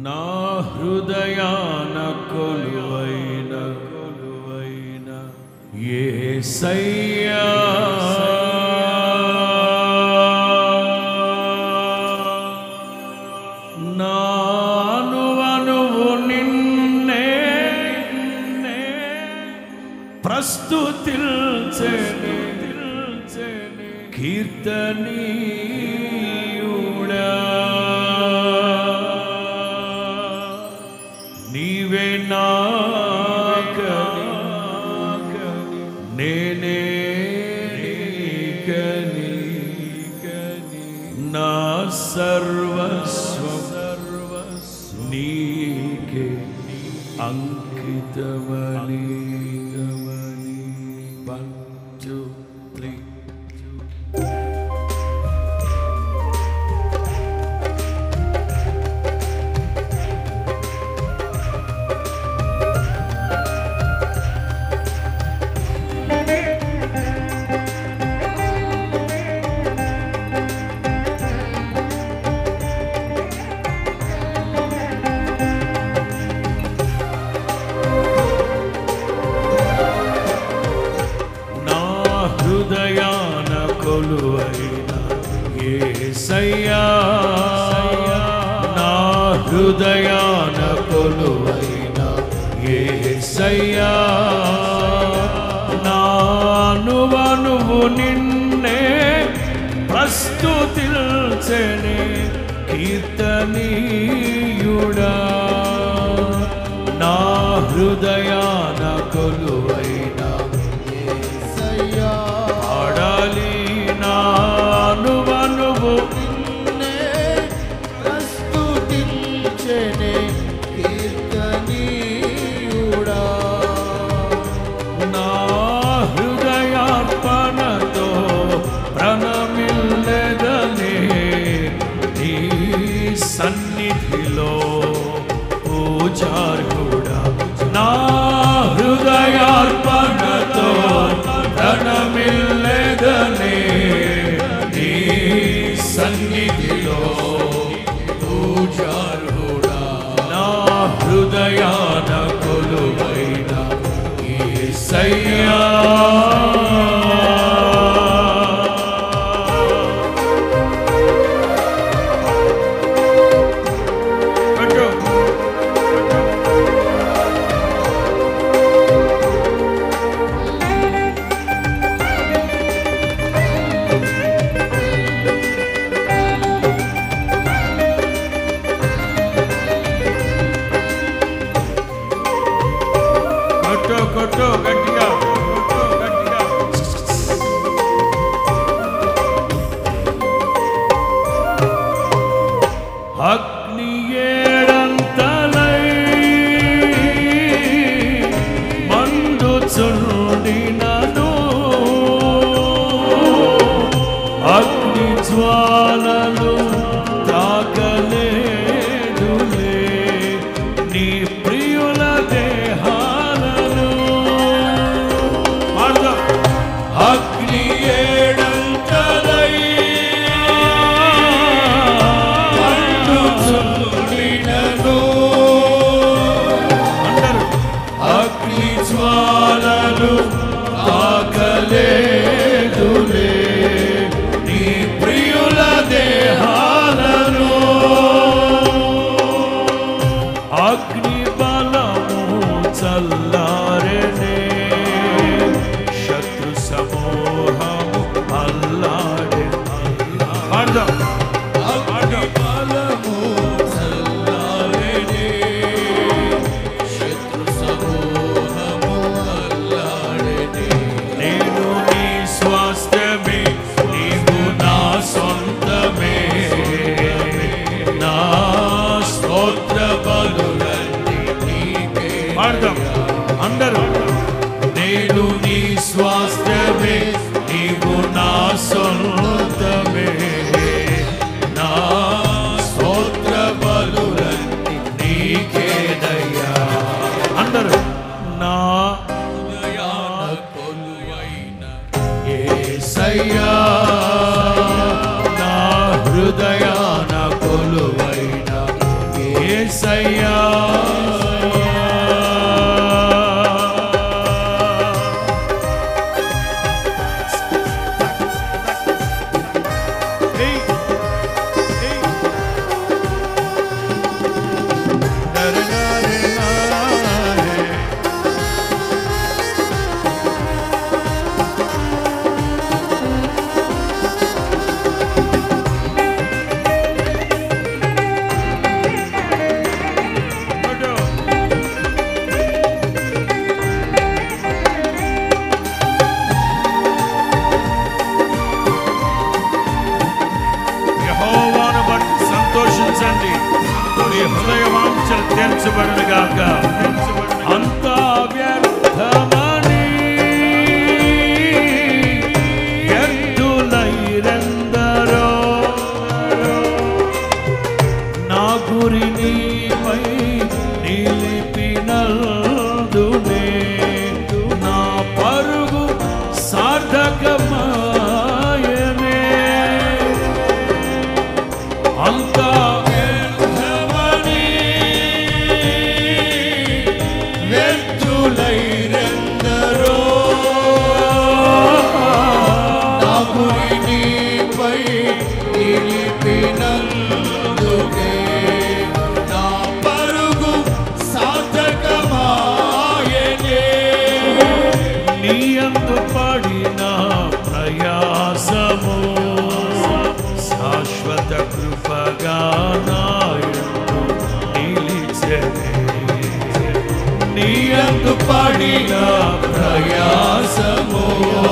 నా హృదయాన కొలువైన కొలువైన యేసయ్యా నానువనువు నిన్నే నిన్నే ప్రస్తుతిల్చెని కీర్తనీయుడా నీవే నాకని నేనే నీకని నా సర్వస్వం నీకే అంకితమని వన్ టూ త్రీ నా హృదయాన కొలువైన యేసయ్యా నా హృదయాన కొలువైన యేసయ్యా నానువనువు నిన్నే ప్రస్తుతిల్చెనే కీర్తనీయుడా నా హృదయాన కొలువైన పాడాలి నానువనువు నా హృదయార్పణతో ప్రణమిల్లెదనే నీ సన్నిధిలో పూజార్హుడా నా హృదయార్పణతో ప్రణమిల్లెదనే నీ సన్నిధిలో పూజార్హుడా నా హృదయాన కొలువైన యేసయ్యా పట్టు. కొట్టు కొట్టు గట్టిగా కొట్టు గట్టిగా అగ్ని ఏడంతలై మండుచుండినను అగ్ని జ్వాలలు తాకలేదులే నీ ప్రియుల దేహాలను పాడదాం. అగ్ని ఏడంతలై మండుచుండినను అందరూ అగ్ని జ్వాలలు తాకలేదులే నీ ప్రియుల దేహాలను అగ్ని బలము చల్లారనే శత్రు సమూహము అల్లాడే పాడదాం. అగ్ని బలము చల్లారనే నేను నీ స్వాస్థ్యమే నీవు నా సొంతమే నా స్తోత్ర బలులన్నీ నీకే పాడదాం అందరూ నేను నీ స్వాస్థ్యమే నీవు నా సొంతమే ఏసయ్యా ఏయ్, ఏయ్. దరగారే అటు. యెహోవాను బట్టి సంతోషించండి మీ హృదయ వాంఛలు తీర్చబడును గాక అంతా వ్యర్థమని వ్యర్థులైరెందరో నా గురి నీపై నిలిపినల్దునే నా పరుగు సార్థకమాయనే అంతా వ్యర్థమని వ్యర్థులైరెందరో నా గురి నీపై నిలిపినందుకే నా పరుగు సార్థకమాయనే నీయందు పడిన ప్రయాసము శాశ్వత కృపగా నాయందు నిలిచెనే నీయందు పడిన ప్రయాసము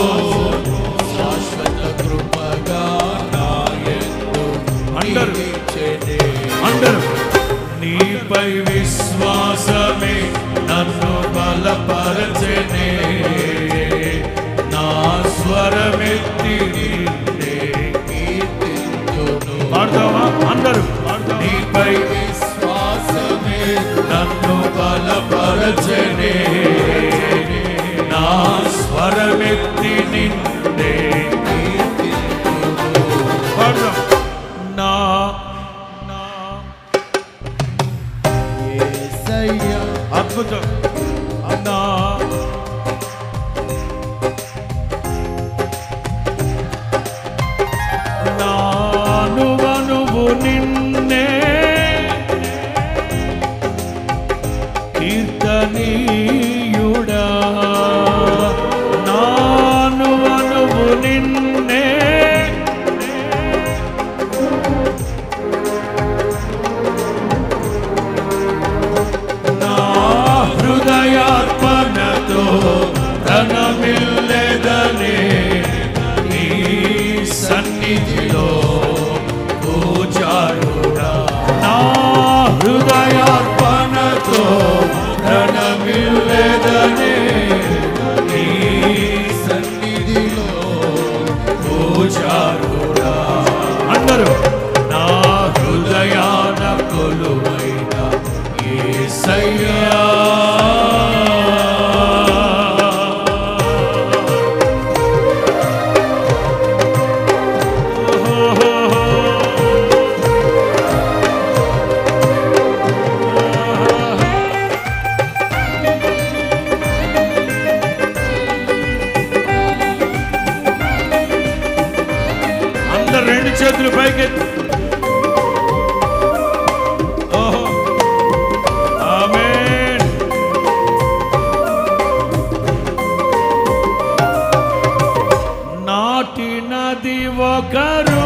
శాశ్వత కృపగా నాయందు అందరూ. నిలిచెనే. అందరూ నీపై విశ్వాసమే నన్ను బలపరచనే నా స్వరమెత్తి నిన్నే కీర్తింతును. పాడతావా అందరూ నీపై విశ్వాసమే నన్ను బలపరచనే నా స్వరమెత్తి నిన్నే కీర్తింతును. పాడదాం నా నా యేసయ్యా అద్భుతం నా నానువనువు నిన్నే కీర్తనీయుడా నానువనువు నిన్నే నా హృదయార్పణతో ధనమిల్లెదనే నీ సన్నిధిలో పూజారుడా నా హృదయార్పణతో ధనమిల్లెదనే నీ సన్నిధిలో పూజారుడా అందరూ నా హృదయాన కొలువైన యేసయ్యా అందరు రెండు చేతులు పైకెత్తి ఓహో ఆమేన్ నాటినది ఒకరు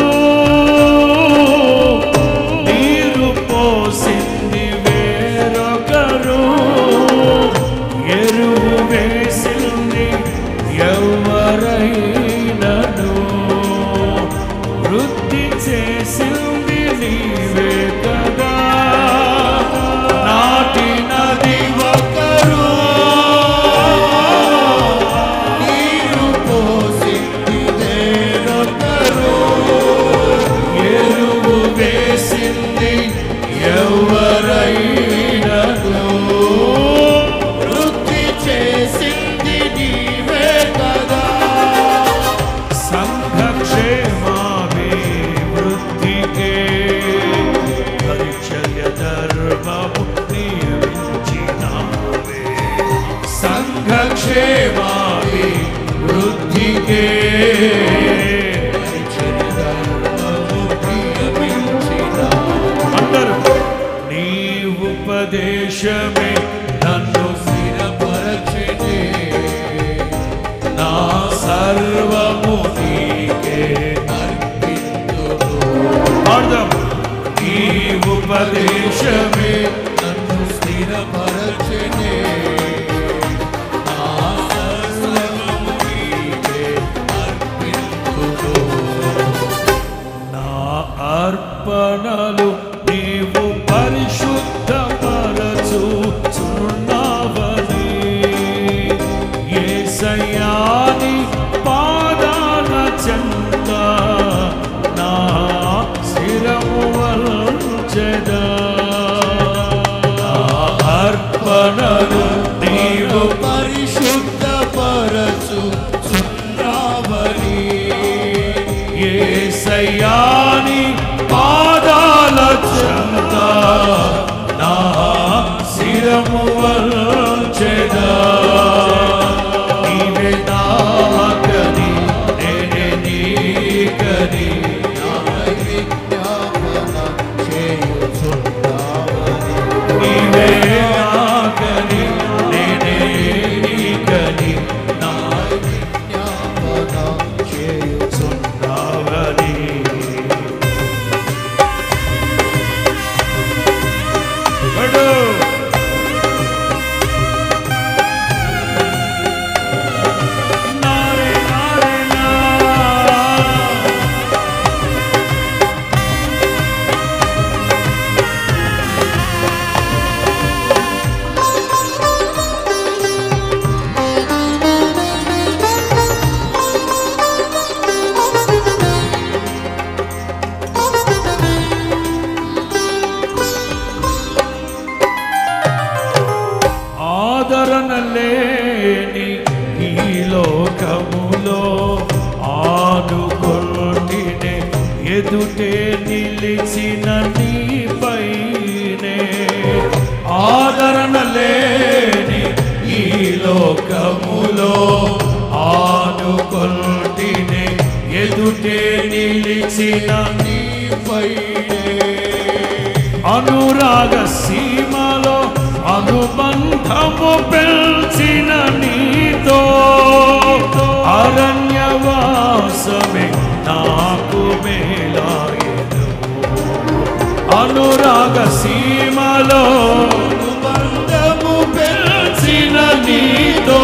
నీరు పోసింది వేరొకరు ఎరువు వేసింది ఎవరైనను వృద్ధి చేసింది నీవే కదా నాటినది ఒకరు నీరు పోసింది వేరొకరు ఎరువు వేసింది ఎవరైనను వృద్ధి చేసింది నీవే కదా సంఘక్షేమాభివృద్ధికే పరీక్ష ఉపదేశమే నన్ను స్థిరపరచెనే నా సర్వము నీకే అర్పింతును పాడదాం ఈ ఉపదేశమే నన్ను స్థిరపరచెనే నా సర్వము నీకే అర్పింతును నా అర్పణలు నీవు పరిశుద్ధపరచుచున్నావని యేసయ్యాని పాదాల చెంత నా శిరము వల్చెదా నా అర్పణలు నీవు పరిశుద్ధపరచు చున్నావని ఏసయ్యాని పాదాల చెంత నా శిరము వల్చెదా నీవే నాకని నేనే నీకని విజ్ఞాపన చేయుచున్నావని నీవే నాకని నేనే నీకని నా విజ్ఞాపన చేయుచున్నావని నావని పడు నారే నారే నా ఆదరణ లేని ఈ లోకములో ఆడుకొంటినే ఎదుటే నిలిచిన నీపైనే ఆదరణ లేని ఈ లోకములో ఆడుకొంటినే ఎదుటే నిలిచిన నీపైనే అనురాగ సీమలో అనుబంధము పెంచిన నీతో అరణ్యవాసమే నాకు మేలాయను అనురాగ సీమలో అనుబంధము పెంచిన నీతో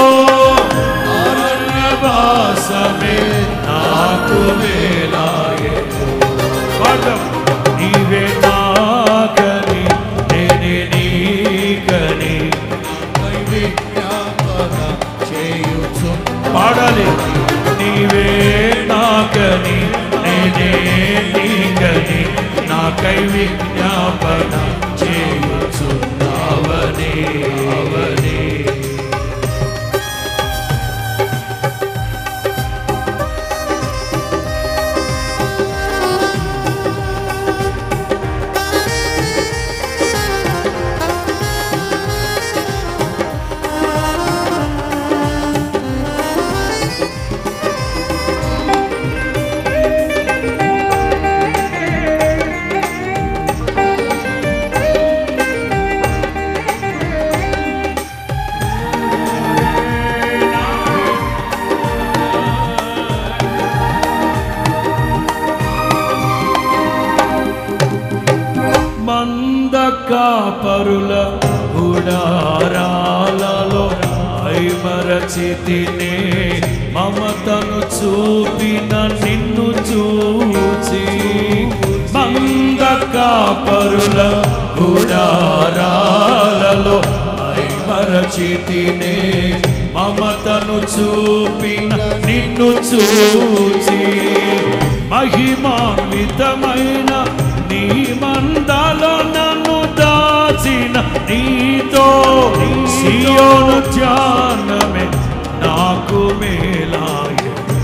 అరణ్యవాసమే నాకు మేలాయను పాఠం నీవే నాకని నేనే నీకని పై విజ్ఞాపన చేయుచున్నావని పాడాలి నీవే నాకని నేనే నీకని నాకై విజ్ఞాపన చేయుచున్నావని అవని మంద కాపరుల గుడారాలలో ఐమరచితినే మమతను చూపిన నిన్ను చూచి మంద కాపరుల గుడారాలలో ఐమరచితినే మమతను చూపిన నిన్ను చూచి మహిమాన్వితమైన నీ మందలో నన్ను దాచిన నీతో సియోను ధ్యానమే నాకు మేలాయ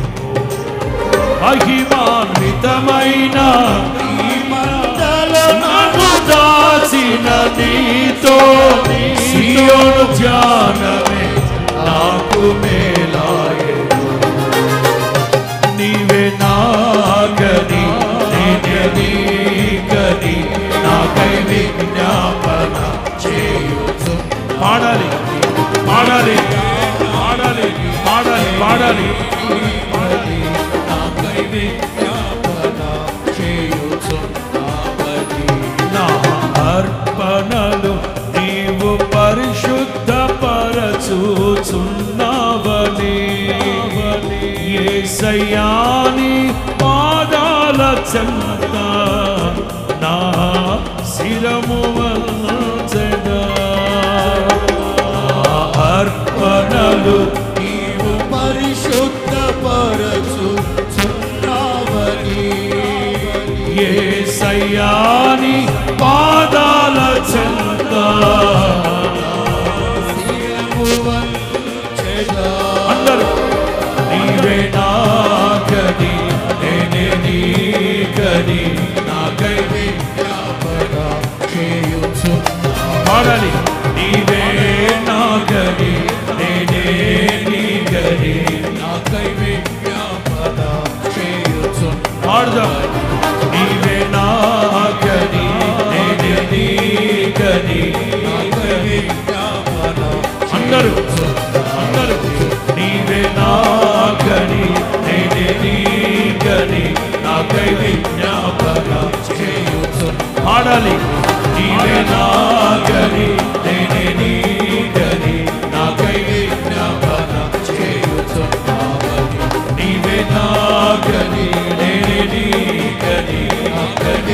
మహిమాన్వితమైన ఈ మందలో నన్ను దాచిన నీతో సియోను ధ్యానమే నాకు మేలాయ నీవే నాగని నేనే నీకని నాకై విజ్ఞాపన చేయు పాడాలి బలి నాకై విజ్ఞాపన చేయుచున్నావని నా అర్పణలు నీవు పరిశుద్ధ పరచుచున్నావని ఏసయ్యాని పాదాల చెంత నా శిరము వంచెదా. నా అర్పణలు నీవు పరిశుద్ధ పరచు చున్నావని ఏసయ్యాని పాదాల చెంత అందరూ నీవే నాకని నేనే నీకని నాకై పాడాలి నీవే నాకని నేనే నీకని పాడదాం నీవే నాకని నేనే నీకని అందరూ అందరూ నీవే నాకని నేనే నీకని నాకై విజ్ఞాపన పాడాలి నీవే నాకని నేనే నీకని నాకై విజ్ఞాపన నీవే నాకని నేనే నీకని నాకై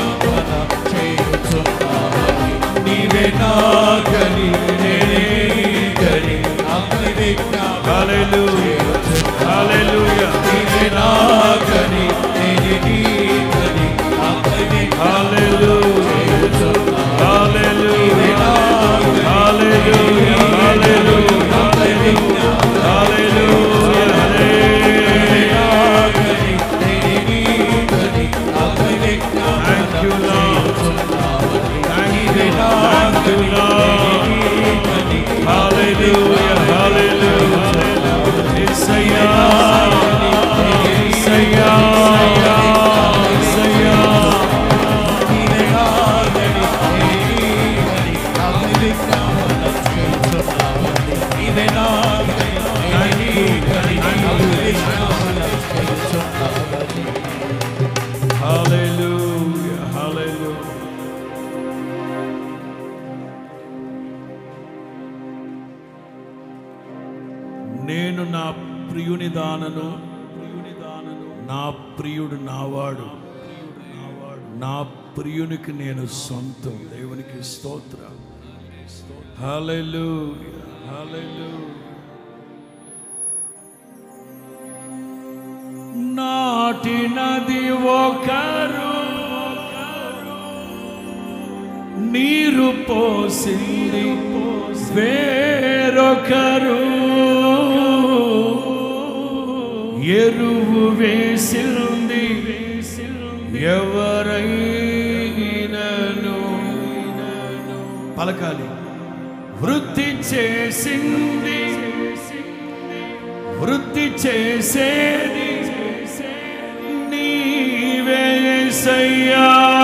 నీవే నాకని నేనే నీకని హల్లెలూయా హల్లెలూయా నీవే నాకని నేనే నీకని హల్లెలూయా హల్లెలూయా హల్లెలూయా హల్లెలూయా హల్లెలూయా Thank you, Lord. Thank you, thank you, Lord. Hallelujah, hallelujah. Isaiah, Isaiah, Isaiah. Hallelujah, hallelujah. నేను నా ప్రియుని దానను నా ప్రియుడు నావాడు నా ప్రియునికి నేను సొంతం దేవునికి స్తోత్ర హల్లెలూయా హల్లెలూయా నాటినది ఒకరు నీరు పోసింది వేరొకరు ఎరువు వేసింది ఎవరైనను పలకాలి వృత్తి చేసింది వృత్తి చేసేది నీవే యేసయ్యా